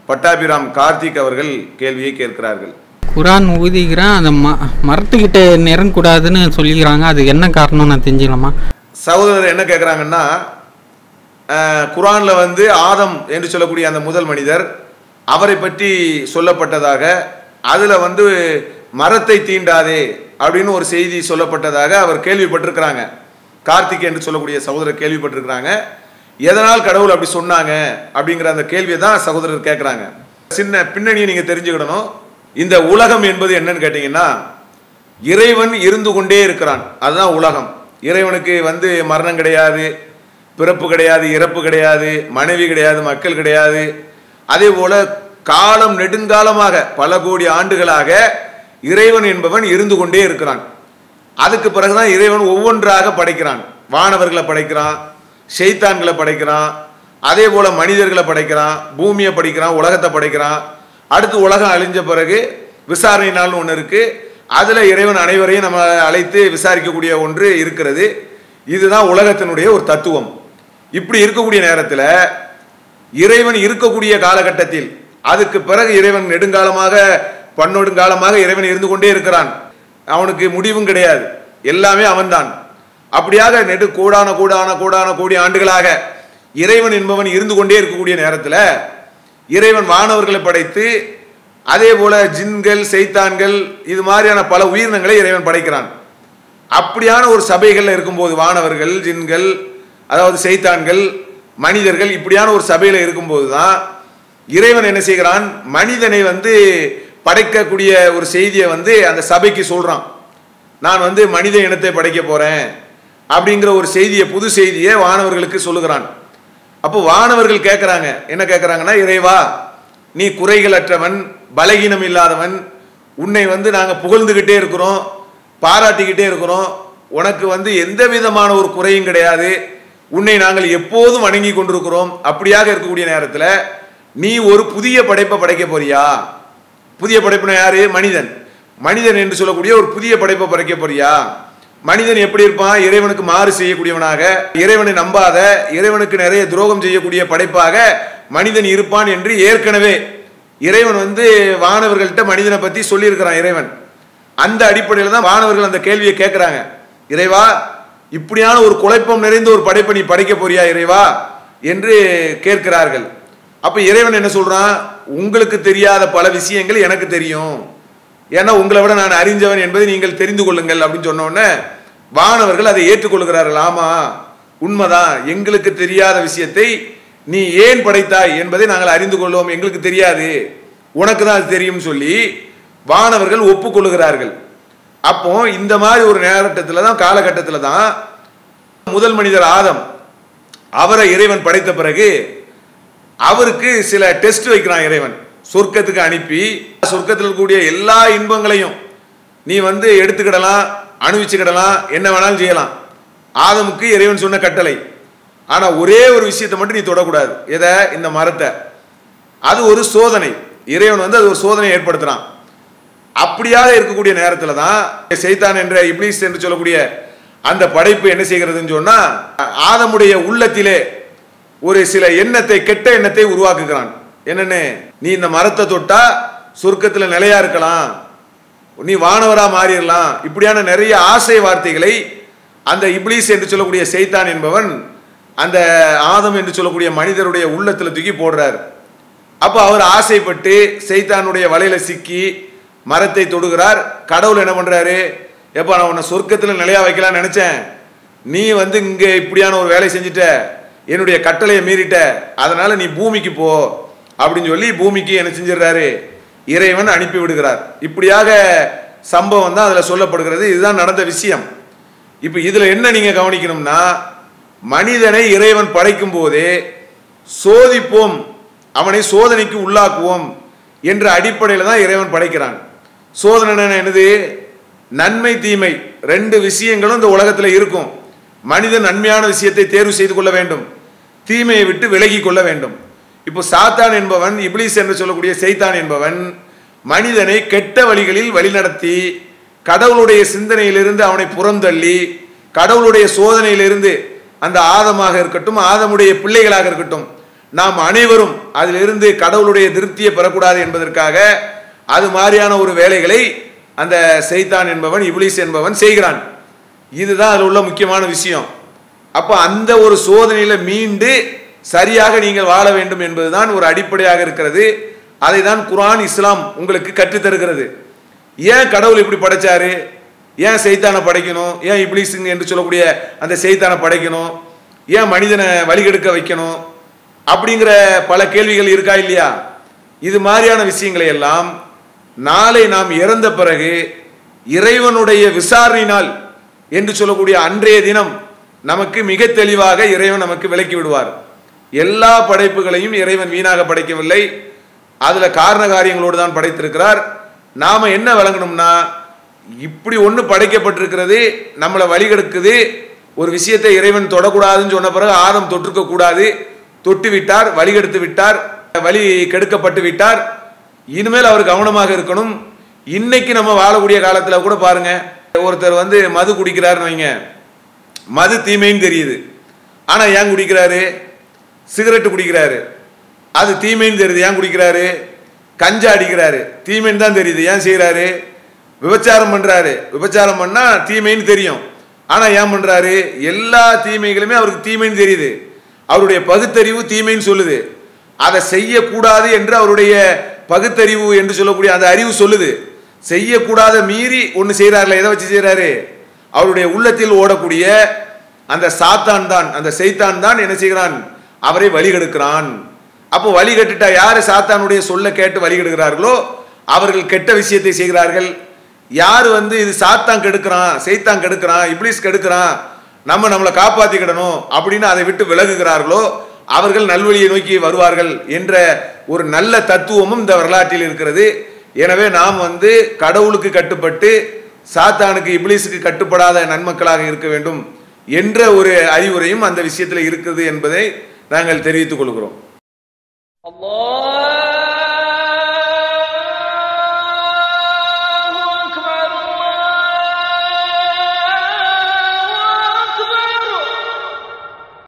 பட்டாபிராம் கார்த்திக் அவர்கள் கேள்வியை கேட்கிறார்கள் குரான் ஊதிக்கிறான் அந்த ம மரத்துக்கிட்ட நெருங்கக்கூடாதுன்னு சொல்லிக்கிறாங்க அது என்ன காரணம் நான் தெரிஞ்சுக்கலாமா சகோதரர் என்ன கேட்குறாங்கன்னா குரானில் வந்து ஆதம் என்று சொல்லக்கூடிய அந்த முதல் மனிதர் அவரை பற்றி சொல்லப்பட்டதாக அதில் வந்து மரத்தை தீண்டாதே அப்படின்னு ஒரு செய்தி சொல்லப்பட்டதாக அவர் கேள்விப்பட்டிருக்கிறாங்க கார்த்திக் என்று சொல்லக்கூடிய சகோதரர் கேள்விப்பட்டிருக்கிறாங்க எதனால் கடவுள் அப்படி சொன்னாங்க அப்படிங்கிற அந்த கேள்வியை தான் சகோதரர் கேட்குறாங்க சின்ன பின்னணியை நீங்கள் தெரிஞ்சுக்கிடணும் இந்த உலகம் என்பது என்னன்னு கேட்டிங்கன்னா இறைவன் இருந்து கொண்டே இருக்கிறான் அதுதான் உலகம் இறைவனுக்கு வந்து மரணம் கிடையாது பிறப்பு கிடையாது இறப்பு கிடையாது மனைவி கிடையாது மக்கள் கிடையாது அதே போல காலம் நெடுங்காலமாக பல கோடி ஆண்டுகளாக இறைவன் என்பவன் இருந்து கொண்டே இருக்கிறான் அதுக்கு பிறகுதான் இறைவன் ஒவ்வொன்றாக படைக்கிறான் வானவர்களை படைக்கிறான் ஷெய்தான்களை படைக்கிறான் அதே போல மனிதர்களை படைக்கிறான் பூமியை படைக்கிறான் உலகத்தை படைக்கிறான் அடுத்து உலகம் அழிஞ்ச பிறகு விசாரணை நாள்னு ஒன்று இருக்கு அதுல இறைவன் அனைவரையும் நம்ம அழைத்து விசாரிக்கக்கூடிய ஒன்று இருக்கிறது இதுதான் உலகத்தினுடைய ஒரு தத்துவம் இப்படி இருக்கக்கூடிய நேரத்தில் இறைவன் இருக்கக்கூடிய காலகட்டத்தில் அதுக்கு பிறகு இறைவன் நெடுங்காலமாக பன்னொடுங்காலமாக இறைவன் இருந்து கொண்டே இருக்கிறான் அவனுக்கு முடிவும் கிடையாது எல்லாமே அவன்தான் அப்படியாக நெடு கோடான கோடான கோடான கோடி ஆண்டுகளாக இறைவன் என்பவன் இருந்து கொண்டே இருக்கக்கூடிய நேரத்தில் இறைவன் வானவர்களை படைத்து அதே போல ஜின்கள் செய்தான்கள் இது மாதிரியான பல உயிரினங்களை இறைவன் படைக்கிறான் அப்படியான ஒரு சபைகளில் இருக்கும்போது வானவர்கள் ஜின்கள் அதாவது செய்தான்கள் மனிதர்கள் இப்படியான ஒரு சபையில் இருக்கும்போது தான் இறைவன் என்ன செய்கிறான் மனிதனை வந்து படைக்கக்கூடிய ஒரு செய்தியை வந்து அந்த சபைக்கு சொல்றான் நான் வந்து மனித இனத்தை படைக்க போறேன் அப்படிங்கிற ஒரு செய்தியை புது செய்தியை வானவர்களுக்கு சொல்லுகிறான் அப்போ வானவர்கள் கேட்குறாங்க என்ன கேட்குறாங்கன்னா இறைவா நீ குறைகளற்றவன் பலகீனம் இல்லாதவன் உன்னை வந்து நாங்கள் புகழ்ந்துக்கிட்டே இருக்கிறோம் பாராட்டிக்கிட்டே இருக்கிறோம் உனக்கு வந்து எந்த விதமான ஒரு குறையும் கிடையாது உன்னை நாங்கள் எப்போதும் வணங்கி கொண்டிருக்கிறோம் அப்படியாக இருக்கக்கூடிய நேரத்தில் நீ ஒரு புதிய படைப்பை படைக்க போறியா புதிய படைப்புனா யாரு மனிதன் மனிதன் என்று சொல்லக்கூடிய ஒரு புதிய படைப்பை படைக்க போறியா மனிதன் எப்படி இருப்பான் இறைவனுக்கு மாறு செய்யக்கூடியவனாக இறைவனை நம்பாத இறைவனுக்கு நிறைய துரோகம் செய்யக்கூடிய படைப்பாக மனிதன் இருப்பான் என்று ஏற்கனவே இறைவன் வந்து வானவர்கள்ட்ட மனிதனை பத்தி சொல்லியிருக்கிறான் இறைவன் அந்த அடிப்படையில் தான் வானவர்கள் அந்த கேள்வியை கேட்குறாங்க இறைவா இப்படியான ஒரு குழப்பம் நிறைந்த ஒரு படைப்பை நீ படைக்க போறியா இறைவா என்று கேட்கிறார்கள் அப்ப இறைவன் என்ன சொல்றான் உங்களுக்கு தெரியாத பல விஷயங்கள் எனக்கு தெரியும் ஏன்னா உங்களை விட நான் அறிஞ்சவன் என்பதை நீங்கள் தெரிந்து கொள்ளுங்கள் அப்படின்னு சொன்ன உடனே வானவர்கள் அதை ஏற்றுக்கொள்கிறார்கள் ஆமா உண்மைதான் எங்களுக்கு தெரியாத விஷயத்தை நீ ஏன் படைத்தாய் என்பதை நாங்கள் அறிந்து கொள்வோம் எங்களுக்கு தெரியாது உனக்கு தான் அது தெரியும் சொல்லி வானவர்கள் ஒப்புக்கொள்ளுகிறார்கள் அப்போ இந்த மாதிரி ஒரு நேரத்தில் தான் காலகட்டத்தில் தான் முதல் மனிதர் ஆதம் அவரை இறைவன் படைத்த பிறகு அவருக்கு சில டெஸ்ட் வைக்கிறான் இறைவன் சொர்க்கத்துக்கு அனுப்பி சொர்க்கத்தில் இருக்கக்கூடிய எல்லா இன்பங்களையும் நீ வந்து எடுத்துக்கிடலாம் அனுபவிச்சுக்கிடலாம் என்ன வேணாலும் செய்யலாம் ஆதமுக்கு இறைவன் சொன்ன கட்டளை ஆனா ஒரே ஒரு விஷயத்தை மட்டும் நீ தொடக்கூடாது எதை இந்த மரத்தை அது ஒரு சோதனை இறைவன் வந்து அது ஒரு சோதனை ஏற்படுத்துறான் அப்படியாக இருக்கக்கூடிய நேரத்தில் தான் செய்தான் என்ற இப்ளீஸ் என்று சொல்லக்கூடிய அந்த படைப்பு என்ன செய்கிறதுன்னு சொன்னா ஆதமுடைய உள்ளத்திலே ஒரு சில எண்ணத்தை கெட்ட எண்ணத்தை உருவாக்குகிறான் என்னன்னு நீ இந்த மரத்தை தொட்டா சொர்க்கத்தில் நிலையா இருக்கலாம் நீ வானவரா மாறிடலாம் இப்படியான நிறைய ஆசை வார்த்தைகளை அந்த இப்ளீஸ் என்று சொல்லக்கூடிய செய்தான் என்பவன் அந்த ஆதம் என்று சொல்லக்கூடிய மனிதருடைய உள்ளத்துல தூக்கி போடுறார் அப்போ அவர் ஆசைப்பட்டு செய்தானுடைய வலையில சிக்கி மரத்தை தொடுகிறார் கடவுள் என்ன பண்றாரு எப்போ நான் உன்னை சொர்க்கத்தில் நிலையா வைக்கலாம்னு நினைச்சேன் நீ வந்து இங்க இப்படியான ஒரு வேலை செஞ்சுட்ட என்னுடைய கட்டளையை மீறிட்ட அதனால நீ பூமிக்கு போ அப்படின்னு சொல்லி பூமிக்கு என்ன செஞ்சிடறாரு இறைவன் அனுப்பி விடுகிறார் இப்படியாக சம்பவம் தான் அதில் சொல்லப்படுகிறது இதுதான் நடந்த விஷயம் இப்போ இதில் என்ன நீங்க கவனிக்கணும்னா மனிதனை இறைவன் படைக்கும் போதே சோதிப்போம் அவனை சோதனைக்கு உள்ளாக்குவோம் என்ற அடிப்படையில் தான் இறைவன் படைக்கிறான் சோதனை என்னது நன்மை தீமை ரெண்டு விஷயங்களும் இந்த உலகத்தில் இருக்கும் மனிதன் நன்மையான விஷயத்தை தேர்வு செய்து கொள்ள வேண்டும் தீமையை விட்டு விலகி கொள்ள வேண்டும் இப்போ சாத்தான் என்பவன் இப்ளீஸ் என்று சொல்லக்கூடிய செய்தான் என்பவன் மனிதனை கெட்ட வழிகளில் வழிநடத்தி கடவுளுடைய சிந்தனையிலிருந்து அவனை புறந்தள்ளி கடவுளுடைய சோதனையிலிருந்து அந்த ஆதமாக இருக்கட்டும் ஆதமுடைய பிள்ளைகளாக இருக்கட்டும் நாம் அனைவரும் அதிலிருந்து கடவுளுடைய திருப்தியை பெறக்கூடாது என்பதற்காக அது மாதிரியான ஒரு வேலைகளை அந்த செய்தான் என்பவன் இப்லீஸ் என்பவன் செய்கிறான் இதுதான் அதில் உள்ள முக்கியமான விஷயம் அப்போ அந்த ஒரு சோதனையில மீண்டு சரியாக நீங்கள் வாழ வேண்டும் என்பதுதான் ஒரு அடிப்படையாக இருக்கிறது அதை தான் குர்ஆன் இஸ்லாம் உங்களுக்கு கற்றுத் தருகிறது ஏன் கடவுள் இப்படி படைச்சாரு ஏன் செய்தானை படைக்கணும் ஏன் இப்லீஸ் என்று சொல்லக்கூடிய அந்த செய்தானை படைக்கணும் ஏன் மனிதனை வழிகெடுக்க வைக்கணும் அப்படிங்கிற பல கேள்விகள் இருக்கா இல்லையா இது மாதிரியான விஷயங்களை எல்லாம் நாளை நாம் இறந்த பிறகு இறைவனுடைய விசாரணை நாள் என்று சொல்லக்கூடிய அன்றைய தினம் நமக்கு மிக தெளிவாக இறைவன் நமக்கு விளக்கி விடுவார் எல்லா படைப்புகளையும் இறைவன் வீணாக படைக்கவில்லை அதுல காரண காரியங்களோடு தான் படைத்திருக்கிறார் நாம என்ன விளங்கணும்னா இப்படி ஒன்று படைக்கப்பட்டிருக்கிறது நம்மளை வழிகெடுக்குது ஒரு விஷயத்தை இறைவன் தொடக்கூடாதுன்னு சொன்ன பிறகு ஆரம் தொற்றுக்க கூடாது தொட்டு விட்டார் வழிகெடுத்து விட்டார் வழி கெடுக்கப்பட்டு விட்டார் இனிமேல் அவர் கவனமாக இருக்கணும் இன்னைக்கு நம்ம வாழக்கூடிய காலத்துல கூட பாருங்க ஒருத்தர் வந்து மது குடிக்கிறாருன்னு வைங்க மது தீமைன்னு தெரியுது ஆனா ஏன் குடிக்கிறாரு சிகரெட் குடிக்கிறாரு அது தீமைன்னு தெரியுது ஏன் குடிக்கிறாரு கஞ்சா அடிக்கிறாரு தீமைன்னு தான் தெரியுது ஏன் செய்யறாரு விபச்சாரம் பண்றாரு விபச்சாரம் பண்ணா தீமைன்னு தெரியும் ஆனா ஏன் பண்றாரு எல்லா தீமைகளுமே அவருக்கு தீமைன்னு தெரியுது அவருடைய பகுத்தறிவு தீமைன்னு சொல்லுது அதை செய்யக்கூடாது என்று அவருடைய பகுத்தறிவு என்று சொல்லக்கூடிய அந்த அறிவு சொல்லுது செய்யக்கூடாத மீறி ஒன்று செய்கிறார்ல எதை வச்சு செய்கிறாரு அவருடைய உள்ளத்தில் ஓடக்கூடிய அந்த சாத்தான் தான் அந்த செய்தான் தான் என்ன செய்கிறான் அவரை வழிகெடுக்கிறான் அப்போ வழிகட்டுட்டா யாரு சாத்தானுடைய சொல்ல கேட்டு வழிகெடுக்கிறார்களோ அவர்கள் கெட்ட விஷயத்தை செய்கிறார்கள் யார் வந்து இது சாத்தான் கெடுக்கிறான் செய்தான் கெடுக்கிறான் இப்ளீஸ் கெடுக்கிறான் நம்ம நம்மளை காப்பாத்திக்கிடணும் அப்படின்னு அதை விட்டு விலகுகிறார்களோ அவர்கள் நல்வழியை நோக்கி வருவார்கள் என்ற ஒரு நல்ல தத்துவமும் இந்த வரலாற்றில் இருக்கிறது எனவே நாம் வந்து கடவுளுக்கு கட்டுப்பட்டு சாத்தானுக்கு இப்ளீஸுக்கு கட்டுப்படாத நன்மக்களாக இருக்க வேண்டும் என்ற ஒரு அறிவுரையும் அந்த விஷயத்தில் இருக்குது என்பதை நாங்கள் தெரிவித்துக் கொள்கிறோம் الله